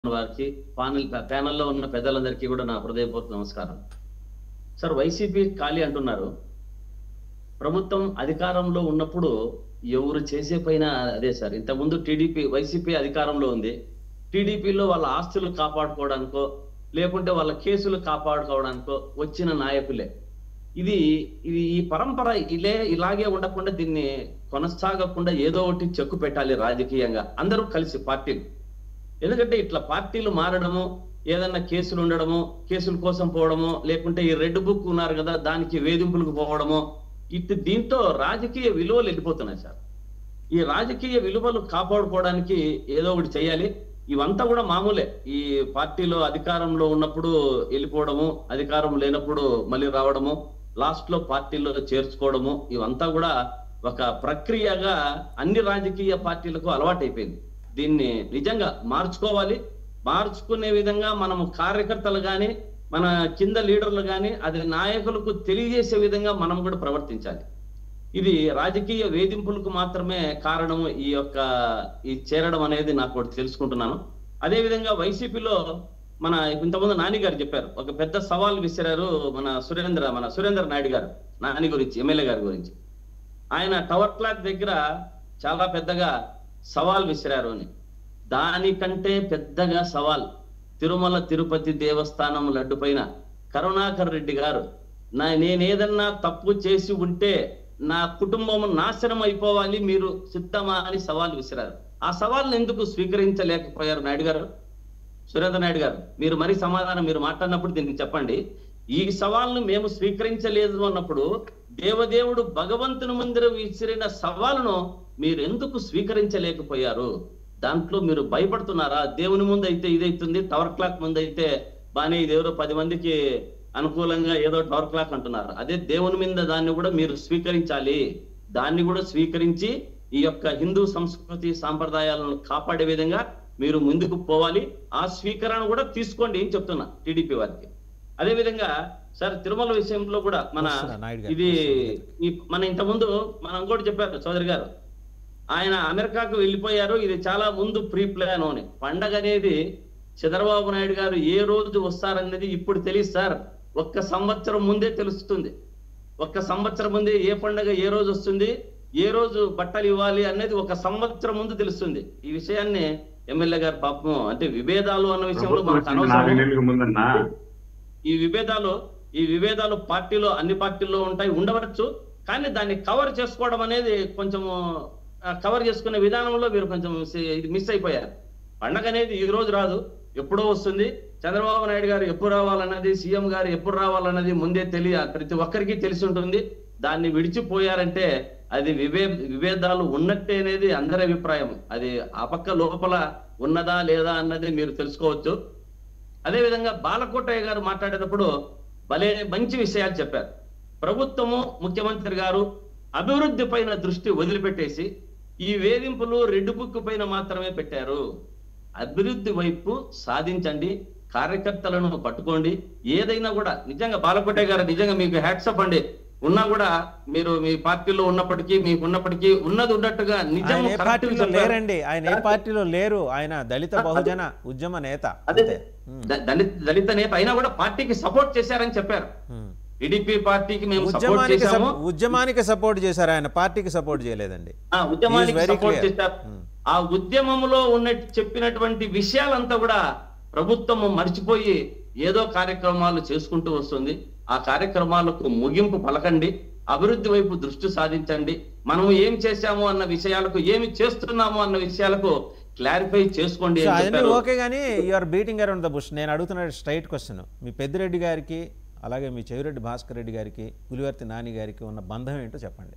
వారికి పానల్ ప్యానల్లో ఉన్న పెద్దలందరికీ కూడా నా హృదయపూర్వక నమస్కారం సార్ వైసీపీ ఖాళీ అంటున్నారు ప్రభుత్వం అధికారంలో ఉన్నప్పుడు ఎవరు చేసే పైన అదే సార్ ఇంతకుముందు టీడీపీ వైసీపీ అధికారంలో ఉంది టీడీపీలో వాళ్ళ ఆస్తులు కాపాడుకోవడానికో లేకుంటే వాళ్ళ కేసులు కాపాడుకోవడానికో వచ్చిన నాయకులే ఇది ఇది ఈ పరంపర ఇలే ఇలాగే ఉండకుండా దీన్ని కొనసాగకుండా ఏదో ఒకటి చెక్కు పెట్టాలి రాజకీయంగా అందరూ కలిసి పార్టీలు ఎందుకంటే ఇట్లా పార్టీలు మారడము ఏదన్నా కేసులు ఉండడము కేసుల కోసం పోవడము లేకుంటే ఈ రెడ్ బుక్ ఉన్నారు కదా దానికి వేధింపులకు పోవడము ఇటు దీంతో రాజకీయ విలువలు వెళ్ళిపోతున్నాయి సార్ ఈ రాజకీయ విలువలు కాపాడుకోవడానికి ఏదో ఒకటి చేయాలి ఇవంతా కూడా మామూలే ఈ పార్టీలో అధికారంలో ఉన్నప్పుడు వెళ్ళిపోవడము అధికారం లేనప్పుడు మళ్ళీ రావడము లాస్ట్ లో పార్టీలో చేర్చుకోవడము ఇవంతా కూడా ఒక ప్రక్రియగా అన్ని రాజకీయ పార్టీలకు అలవాటైపోయింది దీన్ని నిజంగా మార్చుకోవాలి మార్చుకునే విధంగా మనము కార్యకర్తలు గాని మన కింద లీడర్లు గాని అది నాయకులకు తెలియజేసే విధంగా మనం కూడా ప్రవర్తించాలి ఇది రాజకీయ వేధింపులకు మాత్రమే కారణము ఈ యొక్క ఈ చేరడం అనేది నాకు ఒకటి తెలుసుకుంటున్నాను అదే విధంగా వైసీపీలో మన ఇంతకుముందు నాని గారు చెప్పారు ఒక పెద్ద సవాల్ విసిరారు మన సురేంద్ర మన సురేంద్ర నాయుడు గారు నాని గురించి ఎమ్మెల్యే గారి గురించి ఆయన టవర్ క్లాక్ దగ్గర చాలా పెద్దగా సవాల్ విసిరారు అని దానికంటే పెద్దగా సవాల్ తిరుమల తిరుపతి దేవస్థానం లడ్డు పైన కరుణాకర్ రెడ్డి గారు నా నేనేదన్నా తప్పు చేసి ఉంటే నా కుటుంబం నాశనం అయిపోవాలి మీరు సిద్ధమా అని సవాల్ విసిరారు ఆ సవాల్ని ఎందుకు స్వీకరించలేకపోయారు నాయుడు గారు సురేంద్ర నాయుడు గారు మీరు మరి సమాధానం మీరు మాట్లాడినప్పుడు దీనికి చెప్పండి ఈ సవాల్ను మేము స్వీకరించలేదు అన్నప్పుడు దేవదేవుడు భగవంతుని ముందర విసిరిన సవాలును మీరు ఎందుకు స్వీకరించలేకపోయారు దాంట్లో మీరు భయపడుతున్నారా దేవుని ముందు అయితే ఇదైతుంది టవర్ క్లాక్ ముందు అయితే బానే ఇదేవరో పది మందికి అనుకూలంగా ఏదో టవర్ క్లాక్ అంటున్నారు అదే దేవుని మీద దాన్ని కూడా మీరు స్వీకరించాలి దాన్ని కూడా స్వీకరించి ఈ యొక్క హిందూ సంస్కృతి సాంప్రదాయాలను కాపాడే విధంగా మీరు ముందుకు పోవాలి ఆ స్వీకరణ కూడా తీసుకోండి అని చెప్తున్నా టీడీపీ వారికి అదే విధంగా సార్ తిరుమల విషయంలో కూడా మన వస్తున్నా, నాయుడు గారు. ఇది ఈ మన ఇంతకుముందు మనం ఇంకోటి చెప్పారు చౌదరి గారు ఆయన అమెరికాకు వెళ్ళిపోయారు ఇది చాలా ముందు ప్రీ ప్లాన్ అని పండగ అనేది చంద్రబాబు నాయుడు గారు ఏ రోజు వస్తారనేది ఇప్పుడు తెలియదు సార్ ఒక్క సంవత్సరం ముందే తెలుస్తుంది ఒక్క సంవత్సరం ముందే ఏ పండగ ఏ రోజు వస్తుంది ఏ రోజు బట్టలు ఇవ్వాలి అనేది ఒక సంవత్సరం ముందు తెలుస్తుంది ఈ విషయాన్ని ఎమ్మెల్యే గారు పాపం అంటే విభేదాలు అన్న విషయంలో మనకు ప్రభుత్వం వచ్చిన నాలుగు అనవసరం నెలలకు ముందన్నా ఈ విభేదాలు ఈ విభేదాలు పార్టీలో అన్ని పార్టీల్లో ఉంటాయి ఉండవచ్చు కానీ దాన్ని కవర్ చేసుకోవడం అనేది కొంచెం కవర్ చేసుకునే విధానంలో మీరు కొంచెం సి- ఇది మిస్ అయిపోయారు పండగ అనేది ఈ రోజు రాదు ఎప్పుడో వస్తుంది చంద్రబాబు నాయుడు గారు ఎప్పుడు రావాలన్నది సీఎం గారు ఎప్పుడు రావాలన్నది ముందే తెలియ ప్రతి ఒక్కరికి తెలిసి ఉంటుంది దాన్ని విడిచిపోయారంటే అది వివే విభేదాలు ఉన్నట్టే అనేది అందరి అభిప్రాయం అది ఆ పక్క లోపల ఉన్నదా లేదా అన్నది మీరు తెలుసుకోవచ్చు అదే విధంగా బాలకోటయ్య గారు మాట్లాడేటప్పుడు భలే మంచి విషయాలు చెప్పారు ప్రభుత్వము ముఖ్యమంత్రి గారు అభివృద్ధి పైన దృష్టి వదిలిపెట్టేసి ఈ వేధింపులు రెడ్డు బుక్ పైన మాత్రమే పెట్టారు అభివృద్ధి వైపు సాధించండి కార్యకర్తలను పట్టుకోండి ఏదైనా కూడా నిజంగా బాలకోటయ్య గారు నిజంగా మీకు హ్యాట్సప్ అండి ఉన్నా కూడా మీరు మీ పార్టీలో ఉన్నప్పటికీ మీకు ఉన్నప్పటికీ ఉన్నది ఉన్నట్టుగా నిజం ఆయన ఏ correct గా పార్టీలో చెప్పారు. లేరండి ఆయన ఏ పార్టీలో లేరు ఆయన దళిత బహుజన ఉద్యమ నేత అదే అంతే ఉమ్, ద- దళిత దళిత నేత అయినా కూడా పార్టీకి సపోర్ట్ చేశారని చెప్పారు ఉమ్. టీడీపీ పార్టీకి మేము సపోర్ట్ ఉద్యమానికి చేశాము సపో- ఉద్యమానికి సపోర్ట్ చేశారు ఆయన పార్టీకి సపోర్ట్ చేయలేదండి ఆ ఉద్యమానికి He is very support clear. చేశారు Hmm. ఆ ఉద్యమంలో ఉన్న చెప్పినటువంటి విషయాలంతా కూడా ప్రభుత్వం మర్చిపోయి ఏదో కార్యక్రమాలు చేసుకుంటూ వస్తుంది ఆ కార్యక్రమాలకు ముగింపు పలకండి అభివృద్ధి వైపు దృష్టి సాధించండి మనం ఏం చేశాము అన్న విషయాలకు ఏమి చేస్తున్నాము అన్న విషయాలకు క్లారిఫై చేసుకోండి సో అని అవన్నీ చెప్పారు ఓకే కానీ you're beating around the bush నేను అడుగుతున్న స్ట్రైట్ క్వశ్చన్ మీ పెద్దిరెడ్డి గారికి అలాగే మీ చెవిరెడ్డి భాస్కర్ రెడ్డి గారికి పులివర్తి నాని గారికి ఉన్న బంధం ఏంటో చెప్పండి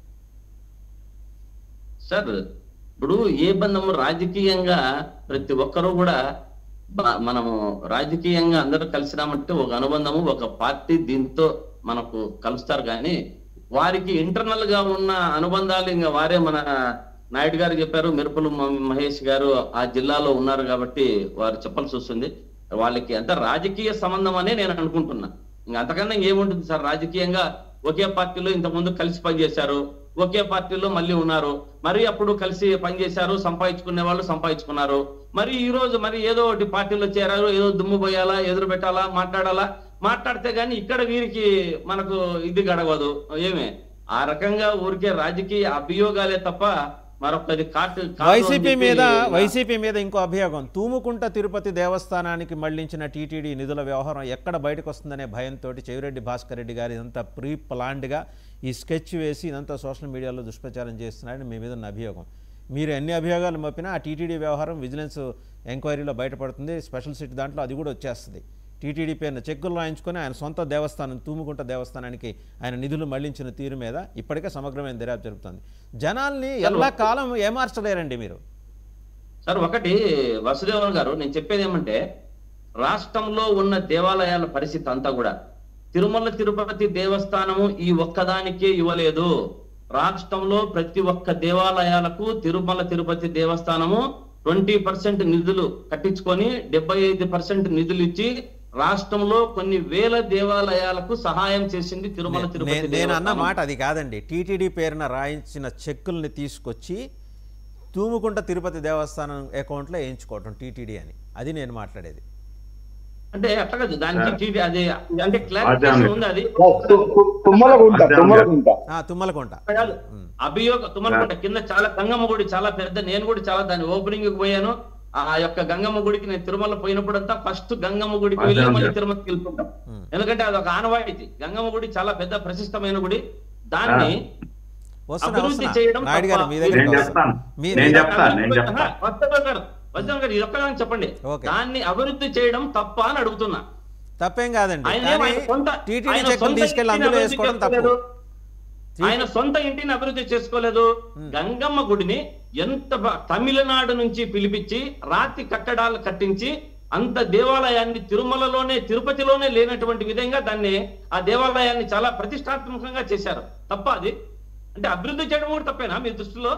సార్ ఇప్పుడు ఏ బంధము రాజకీయంగా ప్రతి ఒక్కరూ కూడా బ- మనము రాజకీయంగా అందరూ కలిసినామంటే ఒక అనుబంధము ఒక పార్టీ దీంతో మనకు కలుస్తారు కానీ వారికి ఇంటర్నల్ గా ఉన్న అనుబంధాలు ఇంకా వారే మన నాయుడు గారు చెప్పారు మెరుపులు మ- మహేష్ గారు ఆ జిల్లాలో ఉన్నారు కాబట్టి వారు చెప్పాల్సి వస్తుంది వాళ్ళకి అంత రాజకీయ సంబంధం అనే నేను అనుకుంటున్నా ఇంకా అంతకన్నా ఏముంటుంది సార్ రాజకీయంగా ఒకే పార్టీలో ఇంతకుముందు కలిసి పనిచేశారు ఒకే పార్టీలో మళ్ళీ ఉన్నారు మరి అప్పుడు కలిసి పనిచేశారు సంపాదించుకునే వాళ్ళు సంపాదించుకున్నారు మరి ఈ రోజు మరి ఏదో ఒకటి పార్టీలో చేరారు ఏదో దుమ్ము పోయాలా ఎదురు పెట్టాలా మాట్లాడాలా మాట్లాడితే గానీ ఇక్కడ వీరికి మనకు ఇది గడవదు ఏమే ఆ రకంగా ఊరికే రాజకీయ అభియోగాలే తప్ప మరొకటి కాటు కాదు అని వైసీపీ చెప్పి మీద నా- వైసీపీ మీద ఇంకో అభియోగం తూముకుంట తిరుపతి దేవస్థానానికి మళ్లించిన టీటీడీ నిధుల వ్యవహారం ఎక్కడ బయటకు వస్తుందనే భయంతో చెవిరెడ్డి భాస్కర్ రెడ్డి గారు ఇదంతా ప్రీ ప్లాన్డ్గా ఈ స్కెచ్ వేసి ఇదంతా సోషల్ మీడియాలో దుష్ప్రచారం చేస్తున్నారని మీ మీద ఉన్న అభియోగం మీరు ఎన్ని అభియోగాలు మోపినా ఆ టీటీడీ వ్యవహారం విజిలెన్స్ ఎంక్వైరీలో బయటపడుతుంది స్పెషల్ సిట్ దాంట్లో అది కూడా వచ్చేస్తుంది టీటీడీ పేరున చెక్కులు రాయించుకొని ఆయన సొంత దేవస్థానం తూముకుంట దేవస్థానానికి ఆయన నిధులు మళ్లించిన తీరు మీద ఇప్పటికే సమగ్రమైన దర్యాప్తు జరుగుతుంది జనాల్ని ఎలా కాలం ఏమార్చలేరండి మీరు సార్ ఒకటి వసుదేవన్ గారు నేను చెప్పేది ఏమంటే రాష్ట్రంలో ఉన్న దేవాలయాల పరిస్థితి అంతా కూడా తిరుమల తిరుపతి దేవస్థానము ఈ ఒక్కదానికే ఇవ్వలేదు రాష్ట్రంలో ప్రతి ఒక్క దేవాలయాలకు తిరుమల తిరుపతి దేవస్థానము ట్వంటీ పర్సెంట్ నిధులు కట్టించుకొని డెబ్బై ఐదు పర్సెంట్ నిధులు ఇచ్చి రాష్ట్రంలో కొన్ని వేల దేవాలయాలకు సహాయం చేసింది తిరుమల నే- తిరుపతి నేను అన్న దేవస్థానం మాట అది కాదండి టీటీడీ పేరున రాయించిన చెక్కుల్ని తీసుకొచ్చి తూముకుంట తిరుపతి దేవస్థానం అకౌంట్లో వేయించుకోవటం టీటీడీ అని అది నేను మాట్లాడేది అంటే అట్లా కాదు దానికి టీడీ అది అంటే అదే క్లారిఫికేషన్ అండి. ఉంది అది tu- tu- తుమ్మలగుంట తుమ్మలగుంట ఆ, తుమ్మలకుంట అట్లా కాదు ఉమ్. అభియోగ తుమ్మలకుంట కింద చాలా గంగమ్మ గుడి చాలా పెద్ద నేను కూడా చాలా దాని ఓపెనింగ్ కి పోయాను ఆ యొక్క గంగమ్మ గుడికి నేను తిరుమల పోయినప్పుడంతా ఫస్ట్ గంగమ్మ గుడికి వెళ్ళి అదే మళ్ళీ అండి. తిరుమలకి వెళ్తుంటాం ఉమ్. ఎందుకంటే అది ఒక ఆనవాయితీ గంగమ్మ గుడి చాలా పెద్ద ప్రశస్తమైన గుడి దాన్ని వస్తున్నా అభివృద్ధి వస్తున్నా చేయడం నాయుడు గారు తప్ప. మీ నేను దగ్గర చెప్తాను మీరు నేను చెప్తాను నేను చెప్తాను వస్తాను గారు వస్తాను గారు ఇది ఒక్కదానికి చెప్పండి ఓకే. దాన్ని అభివృద్ధి చేయడం తప్ప అని అడుగుతున్నా తప్పేం కాదండి ఆయన కానీ ఆయన సొంత టీటీడీ ఆయన చెక్కులు సొంత తీసుకెళ్ళి ఇంటిని అందులో అభివృద్ధి వేసుకోవడం తప్పు చేసుకోలేదు. ఆయన సొంత ఇంటిని అభివృద్ధి చేసుకోలేదు గంగమ్మ గుడిని ఎంత బ- తమిళనాడు నుంచి పిలిపించి రాతి కట్టడాలు కట్టించి అంత దేవాలయాన్ని తిరుమలలోనే తిరుపతిలోనే లేనటువంటి విధంగా దాన్ని ఆ దేవాలయాన్ని చాలా ప్రతిష్టాత్మకంగా చేశారు తప్ప అది అంటే అభివృద్ధి చేయడం కూడా తప్పేనా మీ దృష్టిలో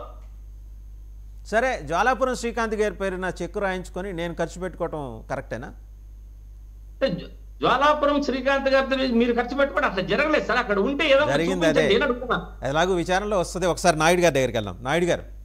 సరే జ్వాలాపురం శ్రీకాంత్ గారి పేరున చెక్కు రాయించుకొని నేను ఖర్చు పెట్టుకోవటం కరెక్టేనా అంటే జ్వ- జ్వాలాపురం శ్రీకాంత్ గారితో మీరు ఖర్చు పెట్టుకోండి అట్లా జరగలేదు సార్ అక్కడ ఉంటే ఏదో ఒకటి జరిగింది అదే చూపించండి. నేను అడుగుతున్నా ఎలాగో విచారణలో వస్తుంది ఒకసారి నాయుడు గారి దగ్గరికి వెళ్దాం నాయుడు గారు